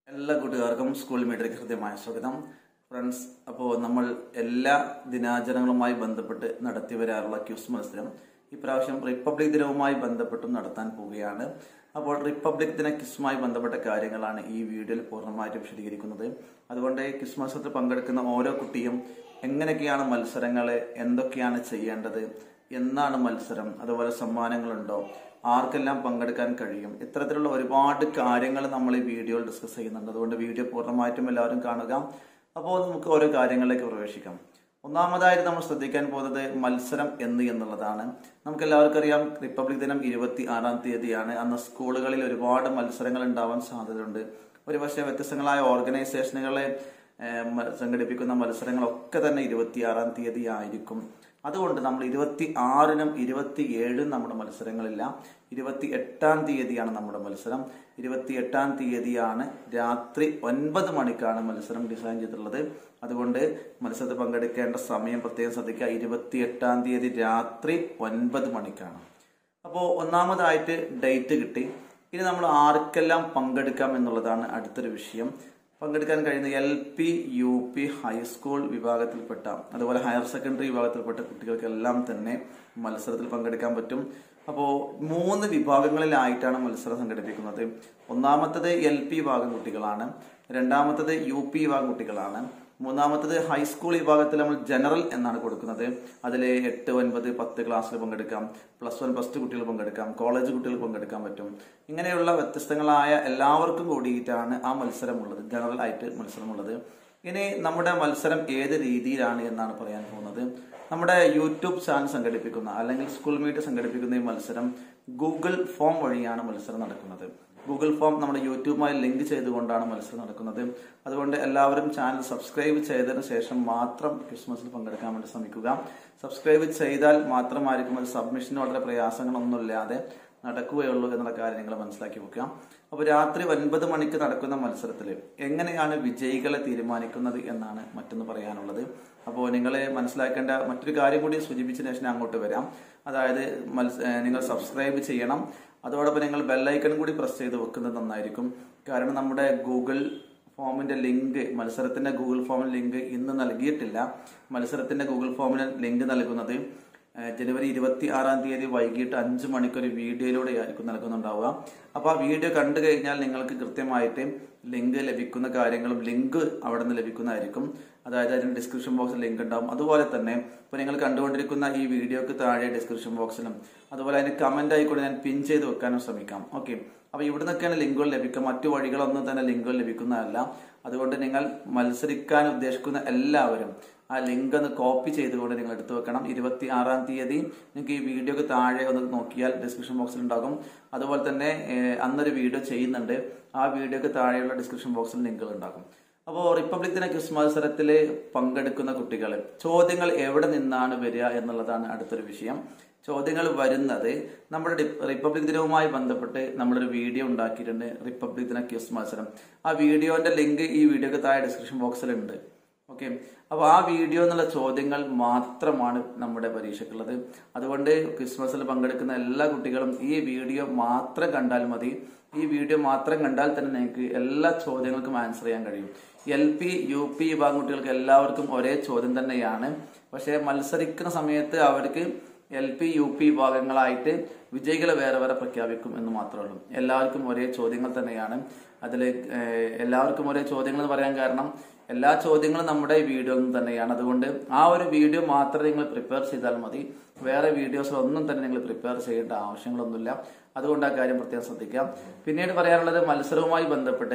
എല്ലാ കൂട്ടുകാർക്കും സ്കൂൾ മീഡിയയ്ക്ക് ഹൃദ്യമായ സ്വാഗതം ഫ്രണ്ട്സ് അപ്പോൾ നമ്മൾ എല്ലാ ദിനാചരണങ്ങളുമായി ബന്ധപ്പെട്ട് നടത്തി വരാറുള്ള ക്യൂസ് മത്സരം ഇപ്രാവശ്യം റിപ്പബ്ലിക് ദിനവുമായി ബന്ധപ്പെട്ടും നടത്താൻ പോവുകയാണ് അപ്പോൾ റിപ്പബ്ലിക് ദിന ക്വിസുമായി ബന്ധപ്പെട്ട കാര്യങ്ങളാണ് ഈ വീഡിയോയിൽ പൂർണ്ണമായിട്ടും വിശദീകരിക്കുന്നത് അതുകൊണ്ട് ക്വിസ് മത്സരത്തിൽ പങ്കെടുക്കുന്ന ഓരോ കുട്ടിയും എങ്ങനെയൊക്കെയാണ് മത്സരങ്ങൾ എന്തൊക്കെയാണ് ചെയ്യേണ്ടത് എന്നാണ് മത്സരം അതുപോലെ സമ്മാനങ്ങളുണ്ടോ ആർക്കെല്ലാം പങ്കെടുക്കാൻ കഴിയും ഇത്തരത്തിലുള്ള ഒരുപാട് കാര്യങ്ങൾ നമ്മൾ ഈ വീഡിയോയിൽ ഡിസ്കസ് ചെയ്യുന്നുണ്ട് അതുകൊണ്ട് വീഡിയോ പൂർണ്ണമായിട്ടും എല്ലാവരും കാണുക അപ്പോൾ നമുക്ക് ഓരോ കാര്യങ്ങളിലേക്ക് പ്രവേശിക്കാം ഒന്നാമതായിട്ട് നമ്മൾ ശ്രദ്ധിക്കാൻ പോകുന്നത് മത്സരം എന്ന് എന്നുള്ളതാണ് നമുക്ക് എല്ലാവർക്കും അറിയാം റിപ്പബ്ലിക് ദിനം ഇരുപത്തി ആറാം തീയതിയാണ് അന്ന് സ്കൂളുകളിൽ ഒരുപാട് മത്സരങ്ങൾ ഉണ്ടാവാൻ സാധ്യതയുണ്ട് ഒരുപക്ഷെ വ്യത്യസ്തങ്ങളായ ഓർഗനൈസേഷനുകളെ ഏഹ്, മ- സംഘടിപ്പിക്കുന്ന മത്സരങ്ങളൊക്കെ തന്നെ ഇരുപത്തിയാറാം തീയതി ആയിരിക്കും അതുകൊണ്ട് നമ്മൾ ഇരുപത്തി ആറിനും ഇരുപത്തി ഏഴിനും നമ്മുടെ മത്സരങ്ങളില്ല ഇരുപത്തി എട്ടാം തീയതിയാണ് നമ്മുടെ മത്സരം ഇരുപത്തി എട്ടാം തീയതിയാണ് രാത്രി ഒൻപത് മണിക്കാണ് മത്സരം ഡിസൈൻ ചെയ്തിട്ടുള്ളത് അതുകൊണ്ട് മത്സരത്തിൽ പങ്കെടുക്കേണ്ട സമയം പ്രത്യേകം ശ്രദ്ധിക്കുക ഇരുപത്തി എട്ടാം തീയതി രാത്രി ഒൻപത് മണിക്കാണ് അപ്പോൾ ഒന്നാമതായിട്ട് ഡേറ്റ് കിട്ടി ഇനി നമ്മൾ ആർക്കെല്ലാം പങ്കെടുക്കാം എന്നുള്ളതാണ് അടുത്തൊരു വിഷയം പങ്കെടുക്കാൻ കഴിയുന്ന L P U P high school വിഭാഗത്തിൽപ്പെട്ട അതുപോലെ ഹയർ സെക്കൻഡറി വിഭാഗത്തിൽപ്പെട്ട കുട്ടികൾക്കെല്ലാം തന്നെ മത്സരത്തിൽ പങ്കെടുക്കാൻ പറ്റും അപ്പോൾ മൂന്ന് വിഭാഗങ്ങളിലായിട്ടാണ് മത്സരം സംഘടിപ്പിക്കുന്നത് ഒന്നാമത്തത് എൽ പി വിഭാഗം കുട്ടികളാണ് രണ്ടാമത്തത് യു പി വിഭാഗം കുട്ടികളാണ് മൂന്നാമത്തത് ഹൈസ്കൂൾ വിഭാഗത്തിൽ നമ്മൾ ജനറൽ എന്നാണ് കൊടുക്കുന്നത് അതിൽ എട്ട് ഒൻപത് പത്ത് ക്ലാസ്സിൽ പങ്കെടുക്കാം പ്ലസ് വൺ പ്ലസ് ടു കുട്ടികൾ പങ്കെടുക്കാം കോളേജ് കുട്ടികൾ പങ്കെടുക്കാൻ പറ്റും ഇങ്ങനെയുള്ള വ്യത്യസ്തങ്ങളായ എല്ലാവർക്കും കൂടിയിട്ടാണ് ആ മത്സരമുള്ളത് ജനറൽ ആയിട്ട് മത്സരമുള്ളത് ഇനി നമ്മുടെ മത്സരം ഏത് രീതിയിലാണ് എന്നാണ് പറയാൻ പോകുന്നത് നമ്മുടെ യൂട്യൂബ് ചാനൽ സംഘടിപ്പിക്കുന്ന അല്ലെങ്കിൽ സ്കൂൾ മീറ്റ് സംഘടിപ്പിക്കുന്ന ഈ മത്സരം ഗൂഗിൾ ഫോം വഴിയാണ് മത്സരം നടക്കുന്നത് ഗൂഗിൾ ഫോം നമ്മുടെ യൂട്യൂബുമായി ലിങ്ക് ചെയ്തുകൊണ്ടാണ് മത്സരം നടക്കുന്നത് അതുകൊണ്ട് എല്ലാവരും ചാനൽ സബ്സ്ക്രൈബ് ചെയ്തതിനു ശേഷം മാത്രം ക്രിസ്മസിൽ പങ്കെടുക്കാൻ വേണ്ടി ശ്രമിക്കുക സബ്സ്ക്രൈബ് ചെയ്താൽ മാത്രമായിരിക്കും അത് സബ്മിഷന് വളരെ പ്രയാസങ്ങളൊന്നുമില്ലാതെ നടക്കുകയുള്ളൂ എന്നുള്ള കാര്യം നിങ്ങൾ മനസ്സിലാക്കി വെക്കുക അപ്പോൾ രാത്രി ഒൻപത് മണിക്ക് നടക്കുന്ന മത്സരത്തിൽ എങ്ങനെയാണ് വിജയികളെ തീരുമാനിക്കുന്നത് എന്നാണ് മറ്റൊന്ന് പറയാനുള്ളത് അപ്പോൾ നിങ്ങൾ മനസ്സിലാക്കേണ്ട മറ്റൊരു കാര്യം കൂടി സൂചിപ്പിച്ചതിന് ശേഷം ഞാൻ അങ്ങോട്ട് വരാം അതായത് മത്സ- ഏഹ് നിങ്ങൾ സബ്സ്ക്രൈബ് ചെയ്യണം അതോടൊപ്പം നിങ്ങൾ ബെല്ലൈക്കൺ കൂടി പ്രസ് ചെയ്ത് വെക്കുന്നത് നന്നായിരിക്കും കാരണം നമ്മുടെ ഗൂഗിൾ ഫോമിന്റെ ലിങ്ക് മത്സരത്തിന്റെ ഗൂഗിൾ ഫോമിന്റെ ലിങ്ക് ഇന്ന് നൽകിയിട്ടില്ല മത്സരത്തിന്റെ ഗൂഗിൾ ഫോമിന് ലിങ്ക് നൽകുന്നത് ഏഹ് ജനുവരി ഇരുപത്തി ആറാം തീയതി വൈകിട്ട് അഞ്ച് മണിക്കൊരു വീഡിയോയിലൂടെ ആയിരിക്കും നൽകുന്നുണ്ടാവുക അപ്പൊ ആ വീഡിയോ കണ്ടു കഴിഞ്ഞാൽ നിങ്ങൾക്ക് കൃത്യമായിട്ട് ലിങ്ക് ലഭിക്കുന്ന കാര്യങ്ങളും ലിങ്ക് അവിടെ നിന്ന് ലഭിക്കുന്നതായിരിക്കും അതായത് അതിന് ഡിസ്ക്രിപ്ഷൻ ബോക്സിൽ ലിങ്ക് ഉണ്ടാവും അതുപോലെ തന്നെ ഇപ്പൊ നിങ്ങൾ കണ്ടുകൊണ്ടിരിക്കുന്ന ഈ വീഡിയോക്ക് താഴെ ഡിസ്ക്രിപ്ഷൻ ബോക്സിലും അതുപോലെ അതിന് കമന്റ് ആയിക്കൂടെ ഞാൻ പിൻ ചെയ്ത് വെക്കാനും ശ്രമിക്കാം ഓക്കെ അപ്പൊ ഇവിടെ നിന്നൊക്കെയാണ് ലിങ്കുകൾ ലഭിക്കുക മറ്റു വഴികളൊന്നും തന്നെ ലിങ്കുകൾ ലഭിക്കുന്നതല്ല അതുകൊണ്ട് നിങ്ങൾ മത്സരിക്കാൻ ഉദ്ദേശിക്കുന്ന എല്ലാവരും ആ ലിങ്ക് ഒന്ന് കോപ്പി ചെയ്തുകൊണ്ട് നിങ്ങൾ എടുത്തു വെക്കണം ഇരുപത്തി ആറാം തീയതി നിങ്ങൾക്ക് ഈ വീഡിയോക്ക് താഴെ ഒന്ന് നോക്കിയാൽ ഡിസ്ക്രിപ്ഷൻ ബോക്സിൽ ഉണ്ടാകും അതുപോലെ തന്നെ ഏഹ്, അന്നൊരു വീഡിയോ ചെയ്യുന്നുണ്ട് ആ വീഡിയോക്ക് താഴെയുള്ള ഡിസ്ക്രിപ്ഷൻ ബോക്സിൽ ലിങ്കുകൾ ഉണ്ടാകും അപ്പോൾ റിപ്പബ്ലിക് ദിന ക്വിസ് മത്സരത്തിൽ പങ്കെടുക്കുന്ന കുട്ടികൾ ചോദ്യങ്ങൾ എവിടെ നിന്നാണ് വരിക എന്നുള്ളതാണ് അടുത്തൊരു വിഷയം ചോദ്യങ്ങൾ വരുന്നത് നമ്മുടെ ഡി- റിപ്പബ്ലിക് ദിനവുമായി ബന്ധപ്പെട്ട് നമ്മളൊരു വീഡിയോ ഉണ്ടാക്കിയിട്ടുണ്ട് റിപ്പബ്ലിക് ദിന ക്വിസ് മത്സരം ആ വീഡിയോന്റെ ലിങ്ക് ഈ വീഡിയോക്ക് താഴെ ഡിസ്ക്രിപ്ഷൻ ബോക്സിലുണ്ട് ഓക്കെ അപ്പൊ ആ വീഡിയോ എന്നുള്ള ചോദ്യങ്ങൾ മാത്രമാണ് നമ്മുടെ പരീക്ഷയ്ക്കുള്ളത് അതുകൊണ്ട് ക്രിസ്മസിൽ പങ്കെടുക്കുന്ന എല്ലാ കുട്ടികളും ഈ വീഡിയോ മാത്രം കണ്ടാൽ മതി ഈ വീഡിയോ മാത്രം കണ്ടാൽ തന്നെ നിങ്ങൾക്ക് എല്ലാ ചോദ്യങ്ങൾക്കും ആൻസർ ചെയ്യാൻ കഴിയും എൽ പി യു പി വിഭാഗം കുട്ടികൾക്ക് എല്ലാവർക്കും ഒരേ ചോദ്യം തന്നെയാണ് പക്ഷേ മത്സരിക്കുന്ന സമയത്ത് അവർക്ക് എൽ പി യു പി വിഭാഗങ്ങളായിട്ട് വിജയികളെ വേറെ വേറെ പ്രഖ്യാപിക്കും എന്ന് മാത്രമേ ഉള്ളൂ എല്ലാവർക്കും ഒരേ ചോദ്യങ്ങൾ തന്നെയാണ് അതിൽ എല്ലാവർക്കും ഒരേ ചോദ്യങ്ങൾ എന്ന് പറയാൻ കാരണം എല്ലാ ചോദ്യങ്ങളും നമ്മുടെ ഈ വീഡിയോയിൽ നിന്ന് തന്നെയാണ് അതുകൊണ്ട് ആ ഒരു വീഡിയോ മാത്രം നിങ്ങൾ പ്രിപ്പയർ ചെയ്താൽ മതി വേറെ വീഡിയോസ് ഒന്നും തന്നെ നിങ്ങൾ പ്രിപ്പയർ ചെയ്യേണ്ട ആവശ്യങ്ങളൊന്നുമില്ല അതുകൊണ്ട് ആ കാര്യം പ്രത്യേകം ശ്രദ്ധിക്കാം പിന്നീട് പറയാനുള്ളത് മത്സരവുമായി ബന്ധപ്പെട്ട്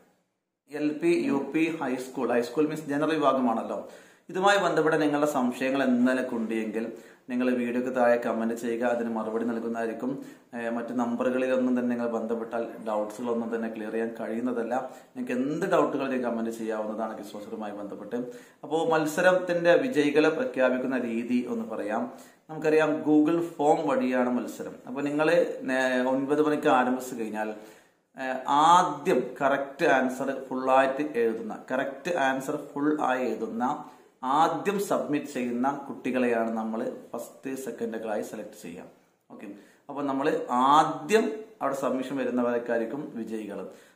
L P U P high school high school means general വിഭാഗമാണല്ലോ ഇതുമായി ബന്ധപ്പെട്ട നിങ്ങളുടെ സംശയങ്ങൾ എന്തെങ്കിലും ഉണ്ടെങ്കിൽ നിങ്ങൾ വീഡിയോക്ക് താഴെ കമന്റ് ചെയ്യുക അതിന് മറുപടി നൽകുന്നതായിരിക്കും ഏഹ് മറ്റ് നമ്പറുകളിലൊന്നും തന്നെ നിങ്ങൾ ബന്ധപ്പെട്ടാൽ ഡൗട്ട്സുകളൊന്നും തന്നെ ക്ലിയർ ചെയ്യാൻ കഴിയുന്നതല്ല നിങ്ങൾക്ക് എന്ത് ഡൗട്ടുകൾ നിങ്ങൾക്ക് കമന്റ് ചെയ്യാവുന്നതാണ് ക്രിസ്മസുമായി ബന്ധപ്പെട്ട് അപ്പോൾ മത്സരത്തിന്റെ വിജയികളെ പ്രഖ്യാപിക്കുന്ന രീതി ഒന്ന് പറയാം നമുക്കറിയാം ഗൂഗിൾ ഫോം വഴിയാണ് മത്സരം അപ്പോൾ നിങ്ങൾ ഒൻപത് മണിക്ക് ആരംഭിച്ചു കഴിഞ്ഞാൽ ഏഹ് ആദ്യം കറക്റ്റ് ആൻസർ ഫുള്ളായിട്ട് എഴുതുന്ന കറക്റ്റ് ആൻസർ ഫുൾ ആയി എഴുതുന്ന ആദ്യം സബ്മിറ്റ് ചെയ്യുന്ന കുട്ടികളെയാണ് നമ്മൾ ഫസ്റ്റ് സെക്കൻഡുകളായി സെലക്ട് ചെയ്യാം ഓക്കെ അപ്പോൾ നമ്മൾ ആദ്യം അവിടെ സബ്മിഷൻ വരുന്നവർക്കായിരിക്കും വിജയികൾ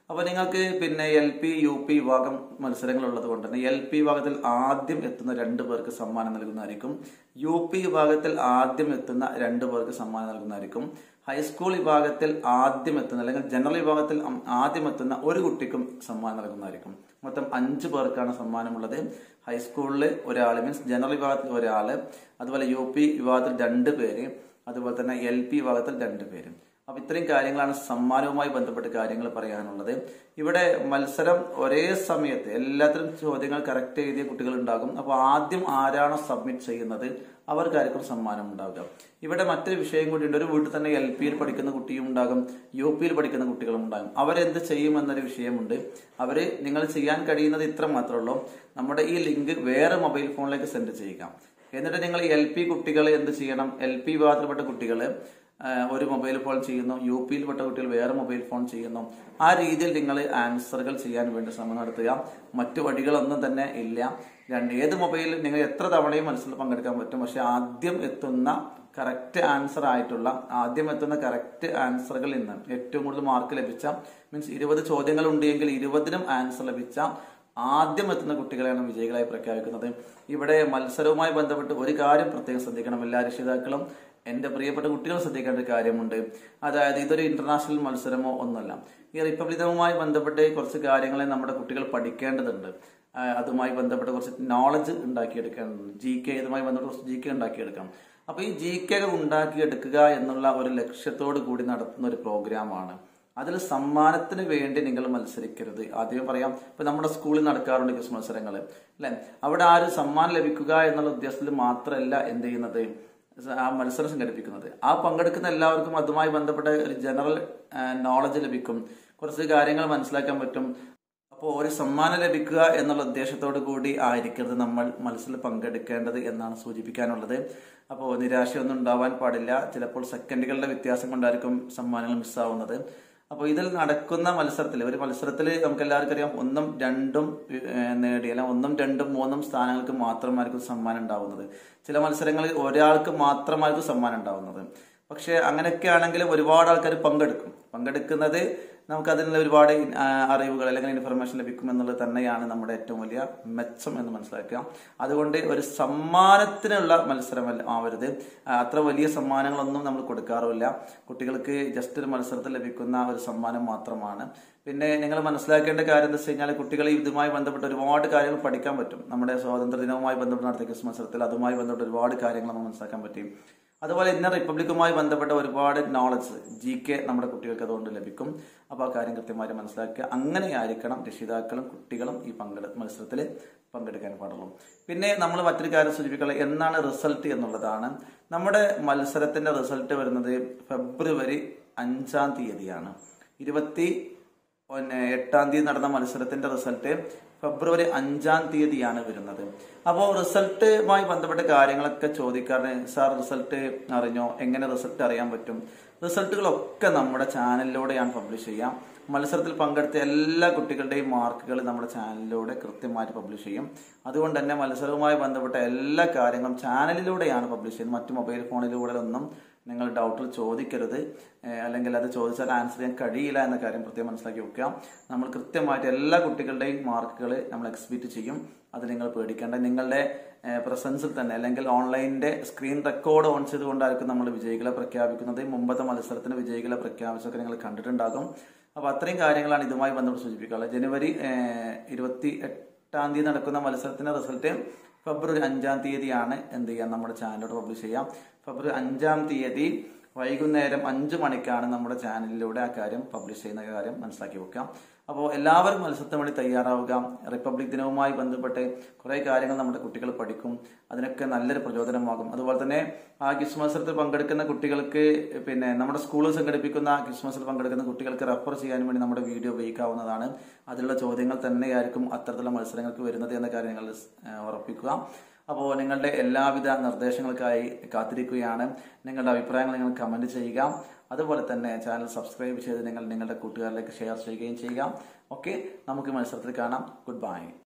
അപ്പൊ നിങ്ങൾക്ക് പിന്നെ എൽ പി യു പി വിഭാഗം മത്സരങ്ങൾ ഉള്ളത് കൊണ്ട് തന്നെ എൽ പി വിഭാഗത്തിൽ ആദ്യം എത്തുന്ന രണ്ട് പേർക്ക് സമ്മാനം നൽകുന്നതായിരിക്കും യു പി വിഭാഗത്തിൽ ആദ്യം എത്തുന്ന രണ്ട് പേർക്ക് സമ്മാനം നൽകുന്നതായിരിക്കും ഹൈസ്കൂൾ വിഭാഗത്തിൽ ആദ്യം എത്തുന്ന അല്ലെങ്കിൽ ജനറൽ വിഭാഗത്തിൽ അം- ആദ്യം എത്തുന്ന ഒരു കുട്ടിക്കും സമ്മാനം നൽകുന്നതായിരിക്കും മൊത്തം അഞ്ച് പേർക്കാണ് സമ്മാനമുള്ളത് ഹൈസ്കൂളിൽ ഒരാൾ മീൻസ് ജനറൽ വിഭാഗത്തിൽ ഒരാള് അതുപോലെ യു പി വിഭാഗത്തിൽ രണ്ട് പേര് അതുപോലെ തന്നെ എൽ പി വിഭാഗത്തിൽ രണ്ട് പേര് അപ്പൊ ഇത്രയും കാര്യങ്ങളാണ് സമ്മാനവുമായി ബന്ധപ്പെട്ട് കാര്യങ്ങൾ പറയാനുള്ളത് ഇവിടെ മത്സരം ഒരേ സമയത്ത് എല്ലാത്തിലും ചോദ്യങ്ങൾ കറക്റ്റ് എഴുതിയ കുട്ടികൾ ഉണ്ടാകും അപ്പോൾ ആദ്യം ആരാണോ സബ്മിറ്റ് ചെയ്യുന്നത് അവർക്കായിരിക്കും സമ്മാനം ഉണ്ടാവുക ഇവിടെ മറ്റൊരു വിഷയം കൂടി ഉണ്ട് ഒരു വീട്ടിൽ തന്നെ എൽ പിയിൽ പഠിക്കുന്ന കുട്ടിയും ഉണ്ടാകും യു പിയിൽ പഠിക്കുന്ന കുട്ടികളും ഉണ്ടാകും അവരെന്ത് ചെയ്യുമെന്നൊരു വിഷയമുണ്ട് അവര് നിങ്ങൾ ചെയ്യാൻ കഴിയുന്നത് ഇത്ര മാത്രമേ ഉള്ളൂ നമ്മുടെ ഈ ലിങ്ക് വേറെ മൊബൈൽ ഫോണിലേക്ക് സെൻഡ് ചെയ്യുക എന്നിട്ട് നിങ്ങൾ എൽ പി കുട്ടികൾ എന്ത് ചെയ്യണം എൽ പി വിഭാഗത്തിൽപ്പെട്ട കുട്ടികൾ ഒരു മൊബൈൽ ഫോൺ ചെയ്യുന്നു യു പിയിൽപ്പെട്ട കുട്ടികൾ വേറെ മൊബൈൽ ഫോൺ ചെയ്യുന്നു ആ രീതിയിൽ നിങ്ങൾ ആൻസറുകൾ ചെയ്യാൻ വേണ്ടി ശ്രമം നടത്തുക മറ്റു വഴികളൊന്നും തന്നെ ഇല്ല രണ്ട് ഏത് മൊബൈലിൽ നിങ്ങൾ എത്ര തവണയും മത്സരത്തിൽ പങ്കെടുക്കാൻ പറ്റും പക്ഷെ ആദ്യം എത്തുന്ന കറക്റ്റ് ആൻസർ ആയിട്ടുള്ള ആദ്യം എത്തുന്ന കറക്റ്റ് ആൻസറുകളിൽ നിന്ന് ഏറ്റവും കൂടുതൽ മാർക്ക് ലഭിച്ച മീൻസ് ഇരുപത് ചോദ്യങ്ങൾ ഉണ്ടെങ്കിൽ ഇരുപതിനും ആൻസർ ലഭിച്ച ആദ്യം എത്തുന്ന കുട്ടികളെയാണ് വിജയികളായി പ്രഖ്യാപിക്കുന്നത് ഇവിടെ മത്സരവുമായി ബന്ധപ്പെട്ട് ഒരു കാര്യം പ്രത്യേകം ശ്രദ്ധിക്കണം എല്ലാ രക്ഷിതാക്കളും എന്റെ പ്രിയപ്പെട്ട കുട്ടികൾ ശ്രദ്ധിക്കേണ്ട ഒരു കാര്യമുണ്ട് അതായത് ഇതൊരു ഇന്റർനാഷണൽ മത്സരമോ ഒന്നല്ല ഈ റിപ്പബ്ലിക് ദിനവുമായി ബന്ധപ്പെട്ട് കുറച്ച് കാര്യങ്ങളെ നമ്മുടെ കുട്ടികൾ പഠിക്കേണ്ടതുണ്ട് ആ, അതുമായി ബന്ധപ്പെട്ട് കുറച്ച് നോളജ് ഉണ്ടാക്കിയെടുക്കേണ്ടതുണ്ട് ജി കെ ഇതുമായി ബന്ധപ്പെട്ട് കുറച്ച് ജി കെ ഉണ്ടാക്കിയെടുക്കാം അപ്പൊ ഈ ജി കെ ഉണ്ടാക്കിയെടുക്കുക എന്നുള്ള ഒരു ലക്ഷ്യത്തോടു കൂടി നടത്തുന്ന ഒരു പ്രോഗ്രാമാണ് അതിൽ സമ്മാനത്തിന് വേണ്ടി നിങ്ങൾ മത്സരിക്കരുത് ആദ്യം പറയാം ഇപ്പൊ നമ്മുടെ സ്കൂളിൽ നടക്കാറുണ്ട് ക്വിസ് മത്സരങ്ങൾ അല്ലെ അവിടെ ആരും സമ്മാനം ലഭിക്കുക എന്നുള്ള ഉദ്ദേശത്തിൽ മാത്രമല്ല എന്ത് ചെയ്യുന്നത് ആ മത്സരം സംഘടിപ്പിക്കുന്നത് ആ പങ്കെടുക്കുന്ന എല്ലാവർക്കും അതുമായി ബന്ധപ്പെട്ട ഒരു ജനറൽ നോളജ് ലഭിക്കും കുറച്ച് കാര്യങ്ങൾ മനസ്സിലാക്കാൻ പറ്റും അപ്പോൾ ഒരു സമ്മാനം ലഭിക്കുക എന്നുള്ള ഉദ്ദേശത്തോടു കൂടി ആയിരിക്കരുത് നമ്മൾ മത്സരത്തിൽ പങ്കെടുക്കേണ്ടത് എന്നാണ് സൂചിപ്പിക്കാനുള്ളത് അപ്പോൾ നിരാശയൊന്നും ഉണ്ടാവാൻ പാടില്ല ചിലപ്പോൾ സെക്കൻഡുകളുടെ വ്യത്യാസം കൊണ്ടായിരിക്കും സമ്മാനങ്ങൾ മിസ്സാവുന്നത് അപ്പോൾ ഇതിൽ നടക്കുന്ന മത്സരത്തിൽ ഒരു മത്സരത്തിൽ നമുക്ക് എല്ലാവർക്കും അറിയാം ഒന്നും രണ്ടും ഏഹ്, നേടി അല്ല ഒന്നും രണ്ടും മൂന്നും സ്ഥാനങ്ങൾക്ക് മാത്രമായിരിക്കും സമ്മാനം ഉണ്ടാവുന്നത് ചില മത്സരങ്ങളിൽ ഒരാൾക്ക് മാത്രമായിരിക്കും സമ്മാനം ഉണ്ടാവുന്നത് പക്ഷെ അങ്ങനെയൊക്കെ ആണെങ്കിലും ഒരുപാട് ആൾക്കാർ പങ്കെടുക്കും പങ്കെടുക്കുന്നത് നമുക്ക് അതിനുള്ള ഒരുപാട് ആ, അറിവുകൾ അല്ലെങ്കിൽ ഇൻഫർമേഷൻ ലഭിക്കും എന്നുള്ളത് തന്നെയാണ് നമ്മുടെ ഏറ്റവും വലിയ മെച്ചം എന്ന് മനസ്സിലാക്കുക അതുകൊണ്ട് ഒരു സമ്മാനത്തിനുള്ള മത്സരമല്ല ആവരുത് ആ, അത്ര വലിയ സമ്മാനങ്ങളൊന്നും നമ്മൾ കൊടുക്കാറുമില്ല കുട്ടികൾക്ക് ജസ്റ്റ് ഒരു മത്സരത്തിൽ ലഭിക്കുന്ന ഒരു സമ്മാനം മാത്രമാണ് പിന്നെ നിങ്ങൾ മനസ്സിലാക്കേണ്ട കാര്യം എന്താ വെച്ച് കഴിഞ്ഞാൽ കുട്ടികൾ ഇതുമായി ബന്ധപ്പെട്ട് ഒരുപാട് കാര്യങ്ങൾ പഠിക്കാൻ പറ്റും നമ്മുടെ സ്വാതന്ത്ര്യ ദിനവുമായി ബന്ധപ്പെട്ട് നടത്തിയ ക്വിസ് മത്സരത്തിൽ അതുമായി ബന്ധപ്പെട്ട് ഒരുപാട് കാര്യങ്ങൾ നമുക്ക് മനസ്സിലാക്കാൻ പറ്റും അതുപോലെ ഇന്ന റിപ്പബ്ലിക്കുമായി ബന്ധപ്പെട്ട ഒരുപാട് നോളജ് ജി കെ നമ്മുടെ കുട്ടികൾക്ക് അതുകൊണ്ട് ലഭിക്കും അപ്പോൾ ആ കാര്യം കൃത്യമായിട്ട് മനസ്സിലാക്കുക അങ്ങനെയായിരിക്കണം രക്ഷിതാക്കളും കുട്ടികളും ഈ പങ്കെടു മത്സരത്തിൽ പങ്കെടുക്കാൻ പാടുള്ളൂ പിന്നെ നമ്മൾ മറ്റൊരു കാര്യം സൂചിപ്പിക്കുന്നത് എന്നാണ് റിസൾട്ട് എന്നുള്ളതാണ് നമ്മുടെ മത്സരത്തിന്റെ റിസൾട്ട് വരുന്നത് ഫെബ്രുവരി അഞ്ചാം തീയതിയാണ് ഇരുപത്തി പിന്നെ എട്ടാം തീയതി നടന്ന മത്സരത്തിന്റെ റിസൾട്ട് ഫെബ്രുവരി അഞ്ചാം തീയതിയാണ് വരുന്നത് അപ്പോൾ റിസൾട്ടുമായി ബന്ധപ്പെട്ട കാര്യങ്ങളൊക്കെ ചോദിക്കാറുണ്ട് സാർ റിസൾട്ട് അറിഞ്ഞോ എങ്ങനെ റിസൾട്ട് അറിയാൻ പറ്റും റിസൾട്ടുകളൊക്കെ നമ്മുടെ ചാനലിലൂടെയാണ് പബ്ലിഷ് ചെയ്യാം മത്സരത്തിൽ പങ്കെടുത്ത എല്ലാ കുട്ടികളുടെയും മാർക്കുകൾ നമ്മുടെ ചാനലിലൂടെ കൃത്യമായിട്ട് പബ്ലിഷ് ചെയ്യും അതുകൊണ്ട് തന്നെ മത്സരവുമായി ബന്ധപ്പെട്ട എല്ലാ കാര്യങ്ങളും ചാനലിലൂടെയാണ് പബ്ലിഷ് ചെയ്യുന്നത് മറ്റു മൊബൈൽ ഫോണിലൂടെ ഒന്നും നിങ്ങൾ ഡൗട്ടുകൾ ചോദിക്കരുത് ഏഹ് അല്ലെങ്കിൽ അത് ചോദിച്ചാൽ ആൻസർ ചെയ്യാൻ കഴിയില്ല എന്ന കാര്യം പ്രത്യേകം മനസ്സിലാക്കി വെക്കുക നമ്മൾ കൃത്യമായിട്ട് എല്ലാ കുട്ടികളുടെയും മാർക്കുകൾ നമ്മൾ എക്സ്പീറ്റ് ചെയ്യും അത് നിങ്ങൾ പേടിക്കേണ്ട നിങ്ങളുടെ പ്രസൻസിൽ തന്നെ അല്ലെങ്കിൽ ഓൺലൈനിന്റെ സ്ക്രീൻ റെക്കോർഡ് ഓൺ ചെയ്തുകൊണ്ടായിരിക്കും നമ്മൾ വിജയികളെ പ്രഖ്യാപിക്കുന്നത് മുമ്പത്തെ മത്സരത്തിന് വിജയികളെ പ്രഖ്യാപിച്ചൊക്കെ നിങ്ങൾ കണ്ടിട്ടുണ്ടാകും അപ്പൊ അത്രയും കാര്യങ്ങളാണ് ഇതുമായി ബന്ധപ്പെട്ട് സൂചിപ്പിക്കാനുള്ളത് ജനുവരി ഏഹ്, ഇരുപത്തി എട്ടാം തീയതി നടക്കുന്ന മത്സരത്തിന്റെ റിസൾട്ട് ഫെബ്രുവരി അഞ്ചാം തീയതിയാണ് എന്ത് ചെയ്യാം നമ്മുടെ ചാനലിലൂടെ പബ്ലിഷ് ചെയ്യാം ഫെബ്രുവരി അഞ്ചാം തീയതി വൈകുന്നേരം അഞ്ചു മണിക്കാണ് നമ്മുടെ ചാനലിലൂടെ ആ കാര്യം പബ്ലിഷ് ചെയ്യുന്ന കാര്യം മനസ്സിലാക്കി വെക്കാം അപ്പോൾ എല്ലാവരും മത്സരത്തിന് വേണ്ടി തയ്യാറാവുക റിപ്പബ്ലിക് ദിനവുമായി ബന്ധപ്പെട്ട് കുറേ കാര്യങ്ങൾ നമ്മുടെ കുട്ടികൾ പഠിക്കും അതിനൊക്കെ നല്ലൊരു പ്രചോദനമാകും അതുപോലെ തന്നെ ആ ക്വിസ് മത്സരത്തിൽ പങ്കെടുക്കുന്ന കുട്ടികൾക്ക് പിന്നെ നമ്മുടെ സ്കൂളിൽ സംഘടിപ്പിക്കുന്ന ക്വിസ് മത്സരത്തിൽ പങ്കെടുക്കുന്ന കുട്ടികൾക്ക് റെഫർ ചെയ്യാൻ വേണ്ടി നമ്മുടെ വീഡിയോ ഉപയോഗിക്കാവുന്നതാണ് അതിലുള്ള ചോദ്യങ്ങൾ തന്നെയായിരിക്കും അത്തരത്തിലുള്ള മത്സരങ്ങൾക്ക് വരുന്നത് എന്ന കാര്യം നിങ്ങൾ ഏഹ്, ഉറപ്പിക്കുക അപ്പോൾ നിങ്ങളുടെ എല്ലാവിധ നിർദ്ദേശങ്ങൾക്കായി കാത്തിരിക്കുകയാണ് നിങ്ങളുടെ അഭിപ്രായങ്ങൾ നിങ്ങൾ കമന്റ് ചെയ്യുക അതുപോലെ തന്നെ ചാനൽ സബ്സ്ക്രൈബ് ചെയ്ത് നിങ്ങൾ നിങ്ങളുടെ കൂട്ടുകാരിലേക്ക് ഷെയർ ചെയ്യുകയും ചെയ്യുക ഓക്കെ നമുക്ക് മത്സരത്തിൽ കാണാം ഗുഡ് ബൈ